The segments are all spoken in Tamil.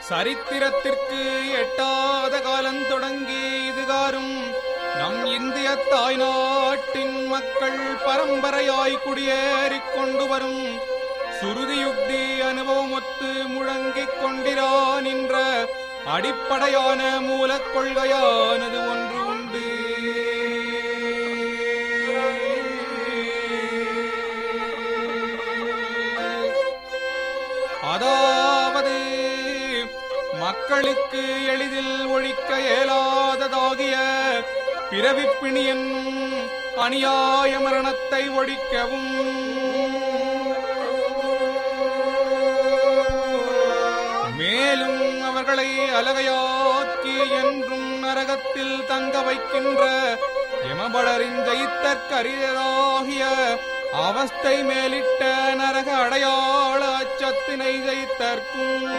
சரித்திரத்திற்கு எட்டாத காலம் தொடங்கி இதுகாரும் நம் இந்திய தாய்நாட்டின் மக்கள் பரம்பரையாய் குடியேறிக் கொண்டு வரும் சுருதியுக்தி அனுபவமொத்து முழங்கிக் கொண்டிரான் என்ற அடிப்படையான மூலக் கொள்கையானது ஒன்று உண்டு அதாவது மக்களுக்கு எளிதில் ஒழிக்க இயலாததாகிய பிறவிப்பிணி என்னும் அநியாய மரணத்தை ஒழிக்கவும் மேலும் அவர்களை அலகையாக்கி என்றும் நரகத்தில் தங்க வைக்கின்ற எமபடரின் ஜெயித்தற்கரியதாகிய அவஸ்தை மேலிட்ட நரக அடையாள அச்சத்தினை ஜெயித்தற்கும்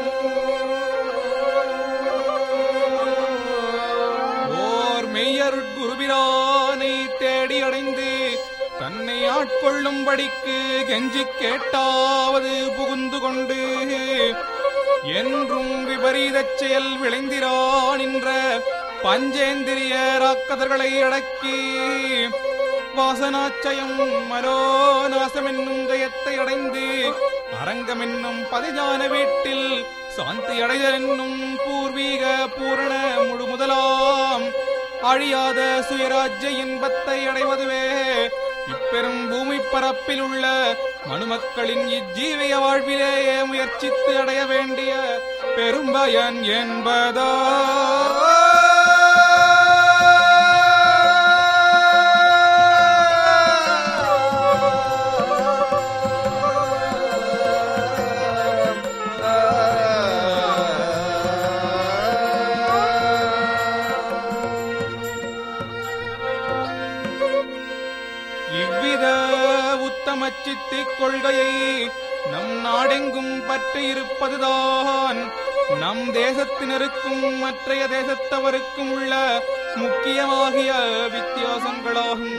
ஓர் மெய்யருட்குருபிரானை தேடி அடைந்து தன்னை ஆட்கொள்ளும்படிக்கு கெஞ்சி கேட்டாவது புகுந்து கொண்டு என்றும் விபரீதச் செயல் விளைந்திரான் என்ற பஞ்சேந்திரிய ராக்கதர்களை அடக்கி வாசனாச்சயம் மனோநாசம் என்னும் ஜெயத்தை அடைந்து அரங்கம் என்னும் பதிஞான வீட்டில் சாந்தி அடைதல் என்னும் பூர்வீக பூரண முழு முதலாம் அழியாத சுயராஜ்ய இன்பத்தை அடைவதுவே இப்பெரும் பூமி பரப்பில் உள்ள மனுமக்களின் இஜ்ஜீவிய வாழ்விலேயே முயற்சித்து அடைய வேண்டிய பெரும்பயன் என்பதா இவ்வித உத்தம சித்திக் கொள்கையை நம் நாடெங்கும் பற்றி இருப்பதுதான் நம் தேசத்தினருக்கும் மற்றைய தேசத்தவருக்கும் உள்ள முக்கியமாகிய வித்தியாசங்களாகும்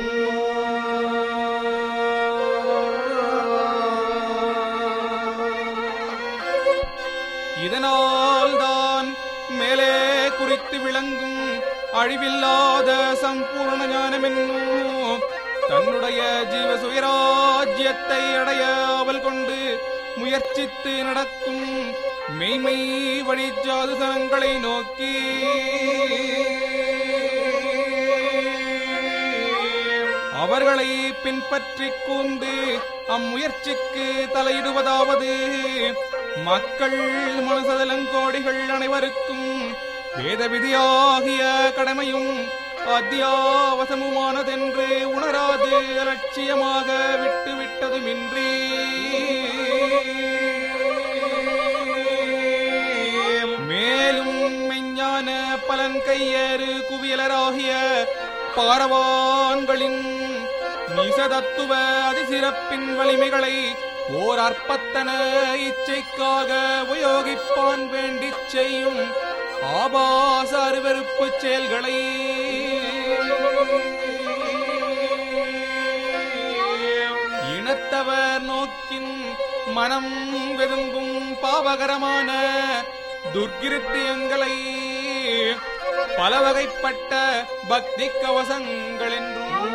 இதனால் தான் மேலே குறித்து விளங்கும் அழிவில்லாத சம்பூர்ண ஞானம் என்னும் தன்னுடைய ஜீவ சுயராஜ்யத்தை அடைய அவல் கொண்டு முயற்சித்து நடக்கும் மெய்மை வழிஜாது சனங்களை நோக்கி அவர்களை பின்பற்றிக் கூந்து அம்முயற்சிக்கு தலையிடுவதாவது மக்கள் மனசதலங்கோடிகள் அனைவருக்கும் வேத விதியாகிய கடமையும் அத்தியாவசமுமானதென்று உணராது அலட்சியமாக விட்டுவிட்டதுமின்றி மேலும் மெஞ்ஞான பலன் கையேறு குவியலராகிய பாரவான்களின் நிசதத்துவ அதிசிறப்பின் வலிமைகளை ஓர் அற்பத்தன இச்சைக்காக உபயோகிப்பான் வேண்டிச் செய்யும் ஆபாச அருவருப்பு செயல்களை இனத்தவர் நோக்கின் மனம் வெதும்பும் பாவகரமான துர்கிருத்தியங்களை பல வகைப்பட்ட பக்தி கவசங்கள் என்றும்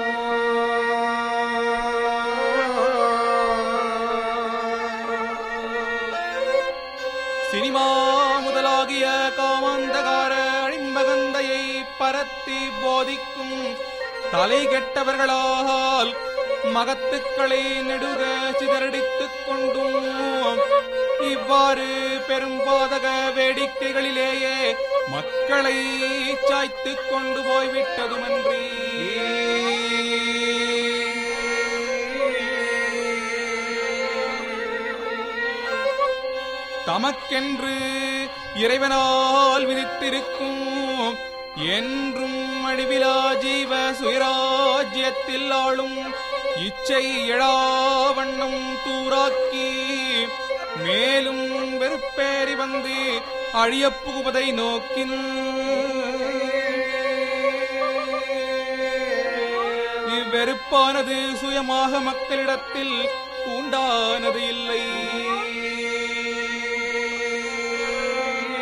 சினிமா முதலாகிய காமாந்தகார அழிம்பகந்தையை பரத்தி போதிக்கும் தலை கெட்டவர்களால் மகத்துக்களை நெடுக சிதறடித்துக் கொண்டும் இவ்வாறு பெரும்பாதக வேடிக்கைகளிலேயே மக்களை சாய்த்துக் கொண்டு போய்விட்டதுமன்றி தமக்கென்று இறைவனால் விதித்திருக்கும் என்றும் அழிவிலா ஜீவ சுயராஜ்யத்தில் ஆளும் இச்சை எழாவண்ணம் தூராக்கி மேலும் வெறுப்பேறி வந்து அழியப் புகுவதை நோக்கின் இவ்வெறுப்பானது சுயமாக மக்களிடத்தில் உண்டானது இல்லை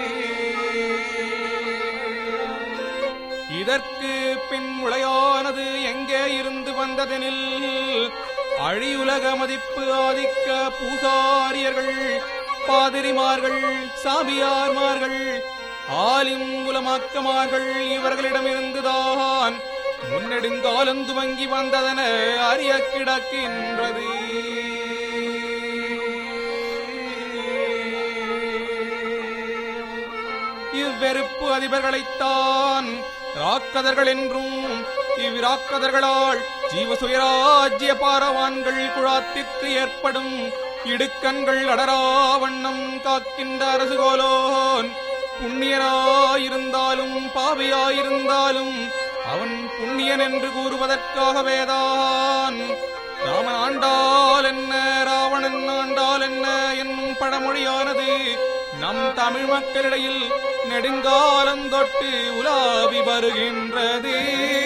இதற்கு பின் முளையானது எங்கே இருந்து வந்ததெனில் அழியுலக மதிப்பு ஆதிக்க பூசாரியர்கள் பாதிரிமார்கள் சாமியார்மார்கள் ஆலிம் உலமாக்கமார்கள் இவர்களிடமிருந்துதான் முன்னெடுங்காலம் துவங்கி வந்ததென அறிய கிடக்கின்றது இவ்வெறுப்பு அதிபர்களைத்தான் ராக்கதர்கள் என்றும் இவ்விராக்கதர்களால் ஜீவ சுயராஜ்ய பாரவான்கள் குழாத்திற்கு ஏற்படும் இடுக்கண்கள் அடரா வண்ணம் காக்கின்ற அரசுகோலோன் புண்ணியனாயிருந்தாலும் பாவியாயிருந்தாலும் அவன் புண்ணியன் என்று கூறுவதற்காகவேதான் ராமன் ஆண்டால் என்ன ராவணன் ஆண்டால் என்ன என்னும் பழமொழியானது நம் தமிழ் மக்களிடையில் நெடுங்காலம் தொட்டு உலாவி வருகின்றது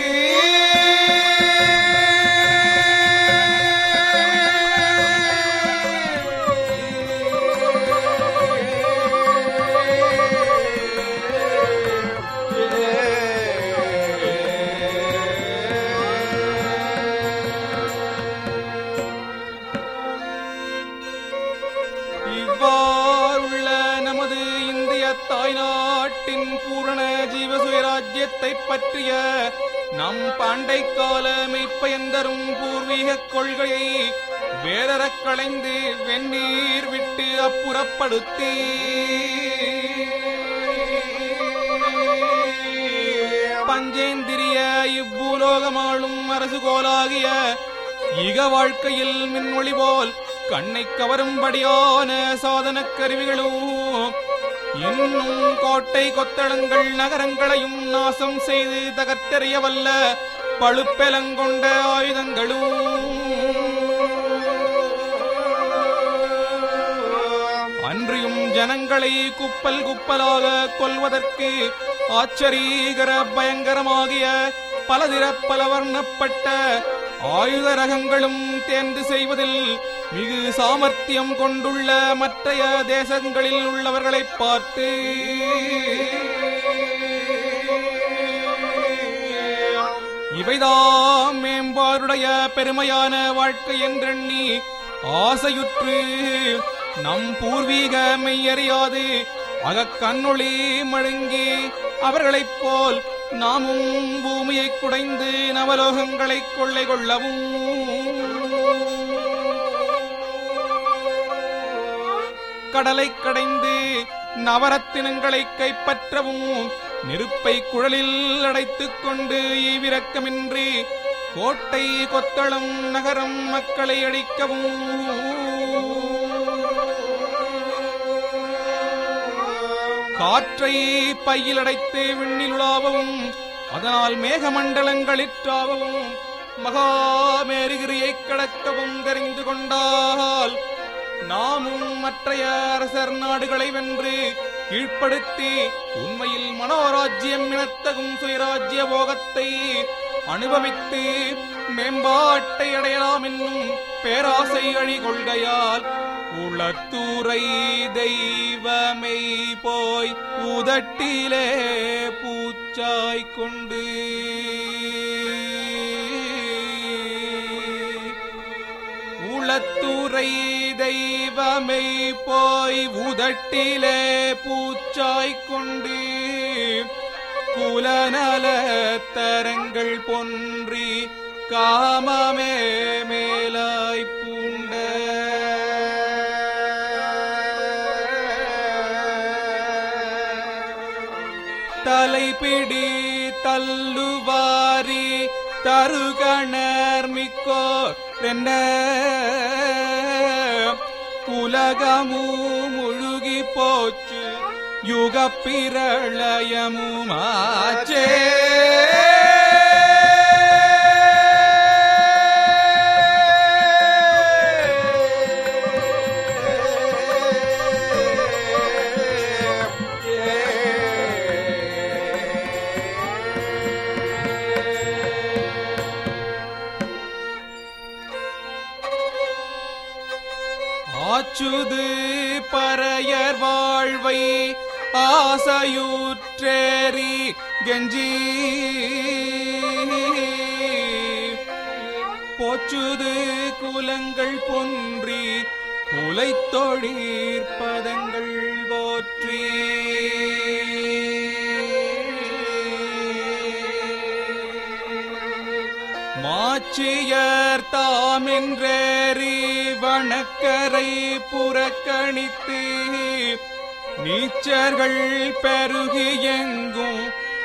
இவ்வாறுள்ள நமது இந்திய தாய்நாட்டின் பூரண ஜீவ சுயராஜ்யத்தை பற்றிய நம் பண்டை கால மெய்ப்பயந்தரும் பூர்வீக கொள்கையை வேறறக் களைந்து வெந்நீர் விட்டு அப்புறப்படுத்தி பஞ்சேந்திரிய இவ்வூலோகமாளும் அரசுகோலாகிய இக வாழ்க்கையில் மின்மொழி போல் கண்ணை கவரும்படியான சாதன கருவிகளும் இன்னும் கோட்டை கொத்தளங்கள் நகரங்களையும் நாசம் செய்து தகர்த்தெறிய வல்ல பழுப்பெலங்கொண்ட ஆயுதங்களும் அன்றியும் ஜனங்களை குப்பல் குப்பலாக கொல்வதற்கு ஆச்சரியகர பயங்கரமாகிய பலதிர பலவர்ணப்பட்ட ஆயுத ரகங்களும் தேர்ந்து செய்வதில் மிகு சாமர்த்தியம் கொண்டுள்ள மற்றைய தேசங்களில் உள்ளவர்களைப் பார்த்து இவைதாம் மேம்பாருடைய பெருமையான வாழ்க்கை என்றெண்ணி ஆசையுற்று நம் பூர்வீக மெய்யறியாது அகக்கண்ணொளி மழுங்கி அவர்களைப் போல் நாமும் பூமியைக் குடைந்து நவலோகங்களைக் கொள்ளை கொள்ளவும் கடலைக் கடைந்து நவரத்தினங்களை கைப்பற்றவும் நெருப்பை குழலில் அடைத்துக் கொண்டு ஈவிரக்கமின்றி கோட்டை கொத்தளம் நகரம் மக்களை அழிக்கவும் காற்றை பையில் அடைத்து விண்ணில் உலாவவும் அதனால் மேகமண்டலங்களிற்றாகவும் மகாமேருகிரியைக் கடக்கவும் தெரிந்து கொண்டால் நாமும் மற்றைய அரசர் நாடுகளை வென்று கீழ்ப்படுத்தி உண்மையில் மனோராஜ்யம் எனத்தகும் சுயராஜ்ய போகத்தை அனுபவித்து மேம்பாட்டை அடையலாம் என்னும் பேராசை அழி கொள்கையால் உளத்தூரை தெய்வமை போய் உதட்டிலே பூச்சாய் கொண்டு உளத்துறை தெய்வமை போய் உதட்டிலே பூச்சாய் கொண்டு குலநல தரங்கள் பொன்றி காமமே மேலாய் பூண்ட தலைப்பிடி தள்ளுவாரி தருகணர் மிக்கோ என்ன உலகமு முழுகி போச்சு யுக பிரளயமுமாச்சே ஆச்சுது பறையர் வாழ்வை ஆசையுற்றேறி கெஞ்சி போச்சுது குலங்கள் பொன்றி குலைத்தொழிற்பதங்கள் போற்றி மாச்சியர் தாமென்றேறி வணக்கரை புறக்கணித்து நீச்சர்கள் பெருகி எங்கும்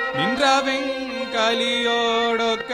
நின்றவெங்கலியோடொக்க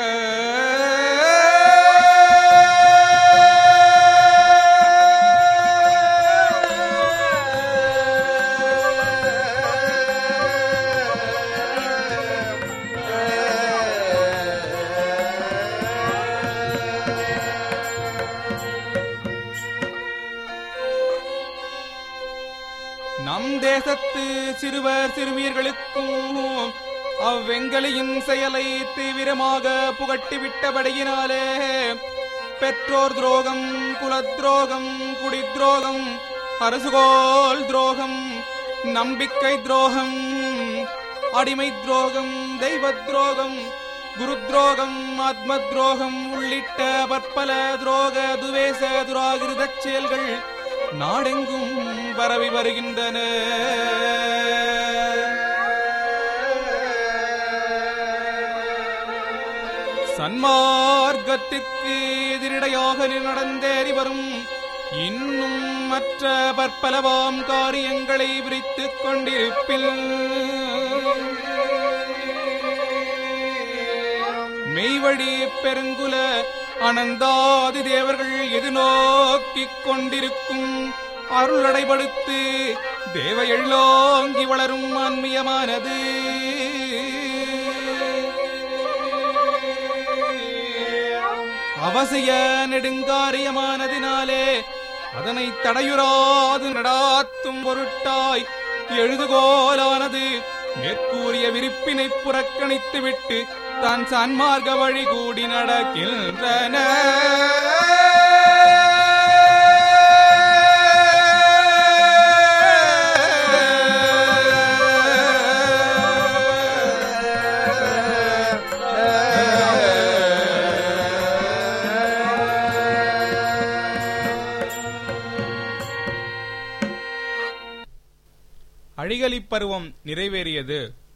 நம் தேசத்து சிறுவர் சிறுமியர்களுக்கும் அவ்வெங்கலியின் செயலை தீவிரமாக புகட்டிவிட்டபடியினாலே பெற்றோர் துரோகம் குலத்ரோகம் குடித்ரோகம் அரசுகோல் துரோகம் நம்பிக்கை துரோகம் அடிமை துரோகம் தெய்வ துரோகம் குரு துரோகம் ஆத்ம துரோகம் உள்ளிட்ட பற்பல துரோக துவேச துராகிருதச் செயல்கள் நாடெங்கும் பரவி வருகின்றன சன்மார்க்கத்திற்கு எதிரிடையாக நடந்தேறி வரும் இன்னும் மற்ற பற்பலவாம் காரியங்களை விரித்துக் கொண்டிருப்பில் மெய்வழி பெருங்குல அனந்தாதி தேவர்கள் எது நோக்கிக் கொண்டிருக்கும் அருளடைபடுத்து தேவ எள்ளோங்கி வளரும் ஆன்மீயமானது அவசிய நெடுங்காரியமானதினாலே அதனை தடையுறாது நடாத்தும் பொருட்டாய் எழுதுகோலானது மேற்கூறிய விரிப்பினை புறக்கணித்துவிட்டு தான் சன்மார்க்க வழி கூடி நடக்கின்றன அழிகலிப் பருவம் நிறைவேறியது